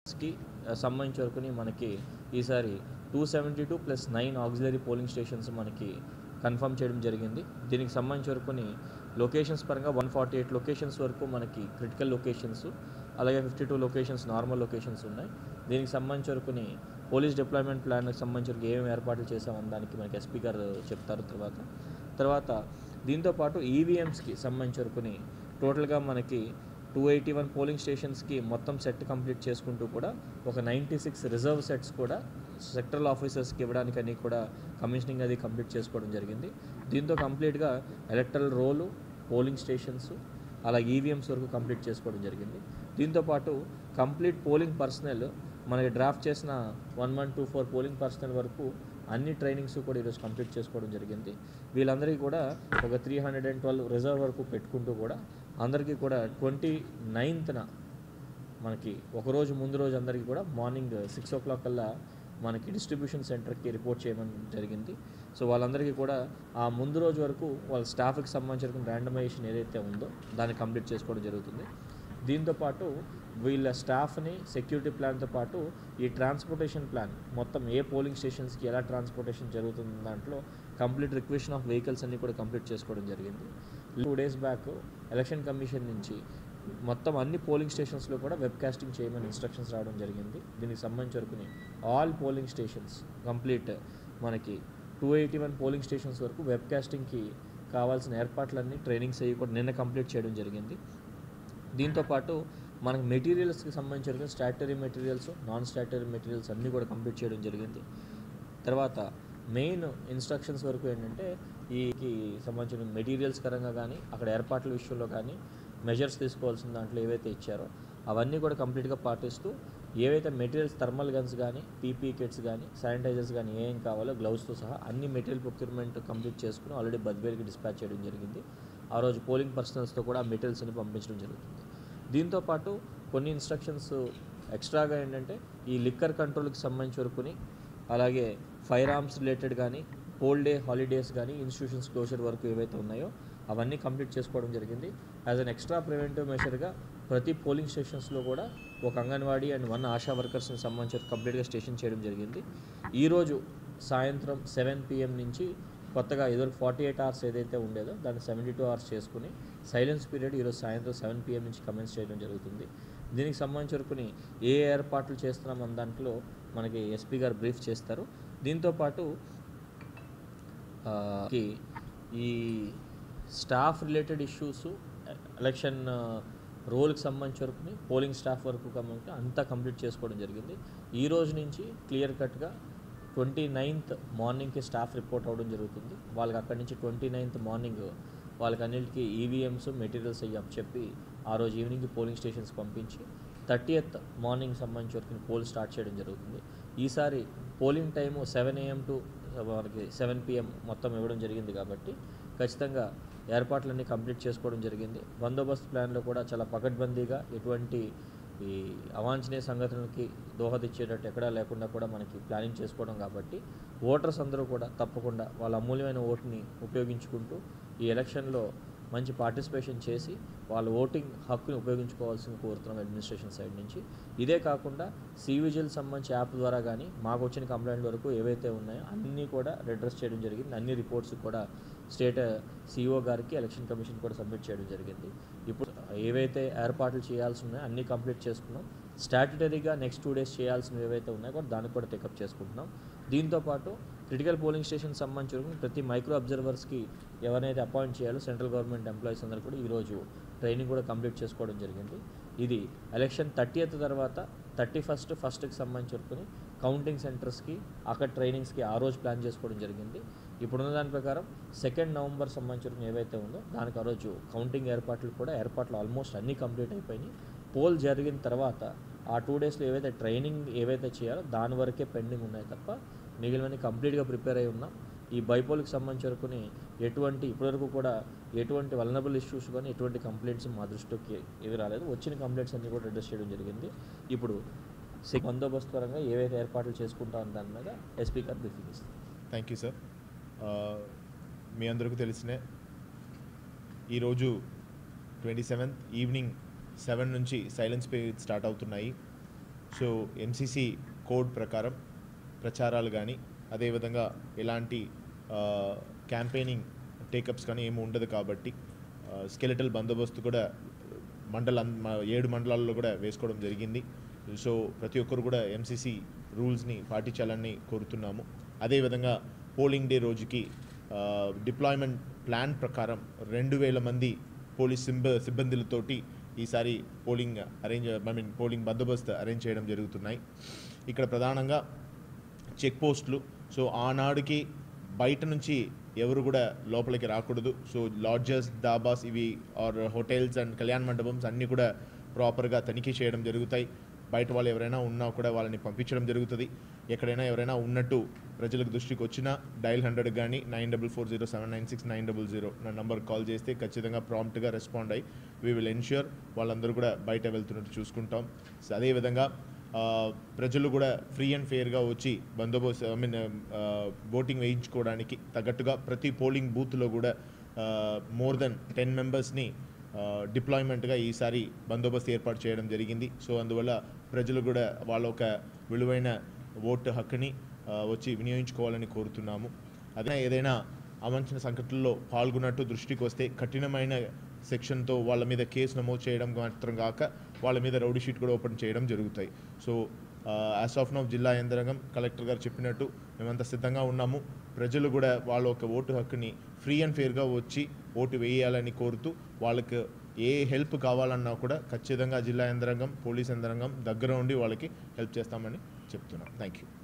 కి సంబంధించి వరకుని మనకి ఈసారి two seventy two plus nine auxiliary polling stations మనకి కన్ఫర్మ్ చేయడం జరిగింది దీనికి సంబంధించి వరకుని లొకేషన్స్ పరంగా వన్ ఫార్టీ ఎయిట్ లొకేషన్స్ వరకు మనకి క్రిటికల్ లొకేషన్స్ అలాగే fifty two locations normal locations ఉన్నాయి దీనికి సంబంధించి వరకుని పోలీస్ డిప్లాయ్మెంట్ ప్లాన్కి సంబంధించి వరకు ఏమేమి ఏర్పాట్లు చేసామని దానికి మనకి ఎస్పీ గారు చెప్తారు తర్వాత తర్వాత దీంతో పాటు ఈవీఎంస్కి సంబంధించి వరకుని టోటల్గా మనకి టూ ఎయిటీ వన్ పోలింగ్ స్టేషన్స్కి మొత్తం సెట్ కంప్లీట్ చేసుకుంటూ కూడా ఒక నైంటీ సిక్స్ రిజర్వ్ సెట్స్ కూడా సెక్టరల్ ఆఫీసర్స్కి ఇవ్వడానికి అన్ని కూడా కమిషనింగ్ అది కంప్లీట్ చేసుకోవడం జరిగింది దీంతో కంప్లీట్గా ఎలక్ట్రల్ రోలు పోలింగ్ స్టేషన్స్ అలా ఈవీఎంస్ వరకు కంప్లీట్ చేసుకోవడం జరిగింది దీంతో పాటు కంప్లీట్ పోలింగ్ పర్సనల్ మనకి డ్రాఫ్ట్ చేసిన one one two four polling personnel వరకు అన్ని ట్రైనింగ్స్ కూడా ఈరోజు కంప్లీట్ చేసుకోవడం జరిగింది వీళ్ళందరికీ కూడా ఒక three hundred and twelve reserve వరకు పెట్టుకుంటూ కూడా అందరికీ కూడా ట్వంటీ నైన్త్న మనకి ఒకరోజు ముందు రోజు అందరికీ కూడా మార్నింగ్ సిక్స్ ఓ క్లాక్ కల్లా మనకి డిస్ట్రిబ్యూషన్ సెంటర్కి రిపోర్ట్ చేయమని జరిగింది సో వాళ్ళందరికీ కూడా ఆ ముందు రోజు వరకు వాళ్ళ స్టాఫ్కి సంబంధించిన ర్యాండమైజేషన్ ఏదైతే ఉందో దాన్ని కంప్లీట్ చేసుకోవడం జరుగుతుంది దీంతో పాటు వీళ్ళ స్టాఫ్ని సెక్యూరిటీ ప్లాన్తో పాటు ఈ ట్రాన్స్పోర్టేషన్ ప్లాన్ మొత్తం ఏ పోలింగ్ స్టేషన్స్కి ఎలా ట్రాన్స్పోర్టేషన్ జరుగుతుంది దాంట్లో కంప్లీట్ రిక్వెషన్ ఆఫ్ వెహికల్స్ అన్ని కూడా కంప్లీట్ చేసుకోవడం జరిగింది two days back election commission నుంచి మొత్తం అన్ని పోలింగ్ స్టేషన్స్లో కూడా వెబ్ కాస్టింగ్ చేయమని ఇన్స్ట్రక్షన్స్ రావడం జరిగింది దీనికి సంబంధించి వరకుని ఆల్ పోలింగ్ స్టేషన్స్ కంప్లీట్ మనకి two eighty one polling stations వరకు వెబ్ కాస్టింగ్కి కావాల్సిన ఏర్పాట్లన్నీ ట్రైనింగ్స్ అయ్యి కూడా నిన్న కంప్లీట్ చేయడం జరిగింది దీంతో పాటు మనకి మెటీరియల్స్కి సంబంధించిన వరకు statutory materials non statutory materials అన్నీ కూడా కంప్లీట్ చేయడం జరిగింది తర్వాత మెయిన్ ఇన్స్ట్రక్షన్స్ వరకు ఏంటంటే ఈ ఈ సంబంధించిన మెటీరియల్స్ పరంగా కానీ అక్కడ ఏర్పాట్ల విషయంలో కానీ మెజర్స్ తీసుకోవాల్సిన దాంట్లో ఏవైతే ఇచ్చారో అవన్నీ కూడా కంప్లీట్గా పాటిస్తూ ఏవైతే మెటీరియల్స్ థర్మల్ గన్స్ కానీ పీపీ కిట్స్ కానీ శానిటైజర్స్ కానీ ఏం కావాలో గ్లౌస్తో సహా అన్ని మెటీరియల్ ప్రొక్యూర్మెంట్ కంప్లీట్ చేసుకుని ఆల్రెడీ బద్వేల్కి డిస్పాచ్ చేయడం జరిగింది ఆ రోజు పోలింగ్ పర్సనల్స్తో కూడా ఆ మెటీరియల్స్ అన్ని పంపించడం జరుగుతుంది దీంతో పాటు కొన్ని ఇన్స్ట్రక్షన్స్ ఎక్స్ట్రాగా ఏంటంటే ఈ లిక్కర్ కంట్రోల్కి సంబంధించి వరకుని అలాగే ఫైర్ ఆర్మ్స్ రిలేటెడ్ కానీ హోల్ డే హాలిడేస్ కానీ ఇన్స్టిట్యూషన్స్ క్లోజర్ వరకు ఏవైతే ఉన్నాయో అవన్నీ కంప్లీట్ చేసుకోవడం జరిగింది యాజ్ అన్ ఎక్స్ట్రా ప్రివెంటివ్ మెషర్గా ప్రతి పోలింగ్ స్టేషన్స్లో కూడా ఒక అంగన్వాడీ అండ్ వన్ ఆశా వర్కర్స్ని సంబంధించి కంప్లీట్గా స్టేషన్ చేయడం జరిగింది ఈరోజు సాయంత్రం సెవెన్ పిఎం నుంచి కొత్తగా ఇదివరకు ఫార్టీ ఎయిట్ అవర్స్ ఏదైతే ఉండేదో దాన్ని సెవెంటీ టూ అవర్స్ చేసుకుని సైలెన్స్ పీరియడ్ ఈరోజు సాయంత్రం సెవెన్ పిఎం నుంచి కమెన్స్ చేయడం జరుగుతుంది దీనికి సంబంధించి వరకుని ఏ ఏర్పాట్లు చేస్తున్నాం అన్న దాంట్లో మనకి ఎస్పీ గారు బ్రీఫ్ చేస్తారు దీంతోపాటు ఆ, కి ఈ స్టాఫ్ రిలేటెడ్ ఇష్యూస్ ఎలక్షన్ రోల్కి సంబంధించి వరకు పోలింగ్ స్టాఫ్ వరకు కాబట్టి అంతా కంప్లీట్ చేసుకోవడం జరిగింది ఈ రోజు నుంచి క్లియర్ కట్గా ట్వంటీ నైన్త్ మార్నింగ్కి స్టాఫ్ రిపోర్ట్ అవ్వడం జరుగుతుంది వాళ్ళకి అక్కడి నుంచి ట్వంటీ నైన్త్ మార్నింగ్ వాళ్ళకి అన్నిటికీ ఈవీఎంస్ మెటీరియల్స్ అయ్యి చెప్పి ఆ రోజు ఈవినింగ్ పోలింగ్ స్టేషన్స్ పంపించి థర్టీయత్ మార్నింగ్ సంబంధించి వరకు పోల్ స్టార్ట్ చేయడం జరుగుతుంది ఈసారి polling time seven AM to మనకి సెవెన్ పిఎం మొత్తం ఇవ్వడం జరిగింది కాబట్టి ఖచ్చితంగా ఏర్పాట్లన్నీ కంప్లీట్ చేసుకోవడం జరిగింది బందోబస్తు ప్లాన్లో కూడా చాలా పకడ్బందీగా ఎటువంటి ఈ అవాంఛనీయ సంఘటనలకి దోహదిచ్చేటట్టు ఎక్కడా లేకుండా కూడా మనకి ప్లానింగ్ చేసుకోవడం కాబట్టి ఓటర్స్ అందరూ కూడా తప్పకుండా వాళ్ళ అమూల్యమైన ఓటుని ఉపయోగించుకుంటూ ఈ ఎలక్షన్లో మంచి పార్టిసిపేషన్ చేసి వాళ్ళ ఓటింగ్ హక్కుని ఉపయోగించుకోవాల్సింది కోరుతున్నాం అడ్మినిస్ట్రేషన్ సైడ్ నుంచి ఇదే కాకుండా సివిజిల్ సంబంధించి యాప్ ద్వారా కానీ మాకు వచ్చిన కంప్లైంట్ వరకు ఏవైతే ఉన్నాయో అన్నీ కూడా అడ్రస్ చేయడం జరిగింది అన్ని రిపోర్ట్స్ కూడా స్టేట్ సిఇఓ గారికి ఎలక్షన్ కమిషన్ కూడా సబ్మిట్ చేయడం జరిగింది ఇప్పుడు ఏవైతే ఏర్పాట్లు చేయాల్సి ఉన్నాయో అన్నీ కంప్లీట్ చేసుకున్నాం స్టాట్యుటరీగా నెక్స్ట్ టూ డేస్ చేయాల్సినవి ఏవైతే ఉన్నాయో కూడా దాన్ని కూడా టేకప్ చేసుకుంటున్నాం దీంతోపాటు క్రిటికల్ పోలింగ్ స్టేషన్ సంబంధించి వరకు ప్రతి మైక్రో అబ్జర్వర్స్కి ఎవరైతే అపాయింట్ చేయాలో సెంట్రల్ గవర్నమెంట్ ఎంప్లాయీస్ అందరూ కూడా ఈరోజు ట్రైనింగ్ కూడా కంప్లీట్ చేసుకోవడం జరిగింది ఇది ఎలక్షన్ థర్టీయత్ తర్వాత థర్టీ ఫస్ట్ ఫస్ట్కి సంబంధించి వరకు కౌంటింగ్ సెంటర్స్కి అక్కడ ట్రైనింగ్స్కి ఆ రోజు ప్లాన్ చేసుకోవడం జరిగింది ఇప్పుడున్న దాని ప్రకారం సెకండ్ నవంబర్ సంబంధించి వరకు ఏవైతే ఉందో దానికి ఆ రోజు కౌంటింగ్ ఏర్పాట్లు కూడా ఏర్పాట్లు ఆల్మోస్ట్ అన్నీ కంప్లీట్ అయిపోయినాయి పోల్ జరిగిన తర్వాత ఆ టూ డేస్లో ఏవైతే ట్రైనింగ్ ఏవైతే చేయాలో దాని వరకే పెండింగ్ ఉన్నాయి తప్ప మిగిలినవన్నీ కంప్లీట్గా ప్రిపేర్ అయి ఉన్నాం ఈ బైపోల్కి సంబంధించి వరకుని ఎటువంటి ఇప్పటివరకు కూడా ఎటువంటి వలనబుల్ ఇష్యూస్ కానీ ఎటువంటి కంప్లైంట్స్ మా దృష్టికి ఏవి రాలేదు వచ్చిన కంప్లైంట్స్ అన్ని కూడా అడ్రస్ చేయడం జరిగింది ఇప్పుడు సిక్ బందోబస్తు పరంగా ఏవైతే ఏర్పాట్లు చేసుకుంటామని దాని మీద ఎస్పీ గారు బ్రీఫింగ్ ఇస్తారు థ్యాంక్ యూ సార్ మీ అందరికీ తెలిసిన ఈరోజు ట్వంటీ సెవెంత్ ఈవినింగ్ సెవెన్ నుంచి సైలెన్స్ పీరియడ్ స్టార్ట్ అవుతున్నాయి సో ఎంసీసీ కోడ్ ప్రకారం ప్రచారాలు కానీ అదేవిధంగా ఎలాంటి క్యాంపెయినింగ్ టేకప్స్ కానీ ఏమి ఉండదు కాబట్టి స్కెలెటల్ బందోబస్తు కూడా మండల మ- ఏడు మండలాల్లో కూడా వేసుకోవడం జరిగింది సో ప్రతి ఒక్కరు కూడా ఎంసీసీ రూల్స్ని పాటించాలని కోరుతున్నాము అదేవిధంగా పోలింగ్ డే రోజుకి డిప్లాయ్మెంట్ ప్లాన్ ప్రకారం రెండు వేల మంది పోలీస్ సిబ్బ సిబ్బందులతోటి ఈసారి polling arrange I mean polling బందోబస్తు అరేంజ్ చేయడం జరుగుతున్నాయి ఇక్కడ ప్రధానంగా చెక్ పోస్టులు సో ఆనాడుకి బయట నుంచి ఎవరు కూడా లోపలికి రాకూడదు సో లాడ్జెస్ దాబాస్ ఇవి ఆర్ హోటల్స్ అండ్ కళ్యాణ మండపమ్స్ అన్నీ కూడా ప్రాపర్గా తనిఖీ చేయడం జరుగుతాయి బయట వాళ్ళు ఎవరైనా ఉన్నా కూడా వాళ్ళని పంపించడం జరుగుతుంది ఎక్కడైనా ఎవరైనా ఉన్నట్టు ప్రజలకు దృష్టికి వచ్చినా డైల్ హండ్రెడ్ కానీ nine double four zero seven nine six nine double zero నా నంబర్ కాల్ చేస్తే ఖచ్చితంగా ప్రాంప్ట్గా రెస్పాండ్ అయ్యి వీ విల్ ఎన్ష్యూర్ వాళ్ళందరూ కూడా బయట వెళ్తున్నట్టు చూసుకుంటాం సో అదేవిధంగా ఆ, ప్రజలు కూడా ఫ్రీ అండ్ ఫెయిర్గా వచ్చి బందోబస్తు ఐ మీన్ ఓటింగ్ వేయించుకోవడానికి తగ్గట్టుగా ప్రతి పోలింగ్ బూత్లో కూడా మోర్ దెన్ టెన్ మెంబర్స్ని డిప్లాయ్మెంట్గా ఈసారి బందోబస్తు ఏర్పాటు చేయడం జరిగింది సో అందువల్ల ప్రజలు కూడా వాళ్ళ ఒక విలువైన ఓటు హక్కుని ఆ, వచ్చి వినియోగించుకోవాలని కోరుతున్నాము అదే ఏదైనా అవంచిన సంఘటనలో పాల్గొన్నట్టు దృష్టికి వస్తే కఠినమైన సెక్షన్తో వాళ్ళ మీద కేసు నమోదు చేయడం మాత్రం కాక వాళ్ళ మీద రౌడీ షీట్ కూడా ఓపెన్ చేయడం జరుగుతాయి సో యాజ్ ఆఫ్ నౌ జిల్లా యంత్రాంగం కలెక్టర్ గారు చెప్పినట్టు మేమంతా సిద్ధంగా ఉన్నాము ప్రజలు కూడా వాళ్ళ ఒక ఓటు హక్కుని ఫ్రీ అండ్ ఫెయిర్గా వచ్చి ఓటు వేయాలని కోరుతూ వాళ్ళకి ఏ హెల్ప్ కావాలన్నా కూడా ఖచ్చితంగా జిల్లా యంత్రాంగం పోలీస్ యంత్రాంగం దగ్గర ఉండి వాళ్ళకి హెల్ప్ చేస్తామని చెప్తున్నాం థ్యాంక్ యూ